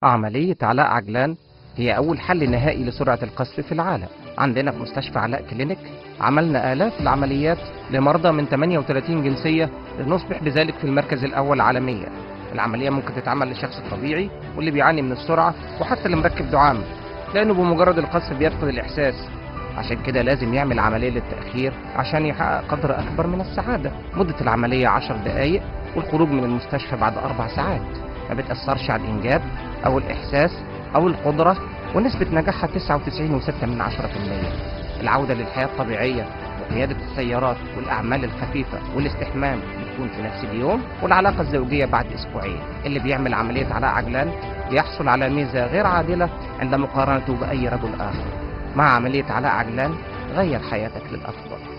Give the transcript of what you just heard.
عملية علاء عجلان هي أول حل نهائي لسرعة القذف في العالم عندنا في مستشفى علاء كلينيك عملنا آلاف العمليات لمرضى من 38 جنسية لنصبح بذلك في المركز الأول عالميا العملية ممكن تتعمل للشخص الطبيعي واللي بيعاني من السرعة وحتى اللي مركب دعامة لأنه بمجرد القذف بيفقد الإحساس عشان كده لازم يعمل عملية للتأخير عشان يحقق قدر أكبر من السعادة مدة العملية 10 دقايق والخروج من المستشفى بعد أربع ساعات ما بتأثرش على الإنجاب أو الإحساس أو القدرة ونسبة نجاحها 99.6 من 10% العودة للحياة الطبيعية وقيادة السيارات والأعمال الخفيفة والاستحمام بتكون في نفس اليوم والعلاقة الزوجية بعد أسبوعين اللي بيعمل عملية علاء عجلان بيحصل على ميزة غير عادلة عند مقارنته بأي رجل آخر مع عملية علاء عجلان غير حياتك للأفضل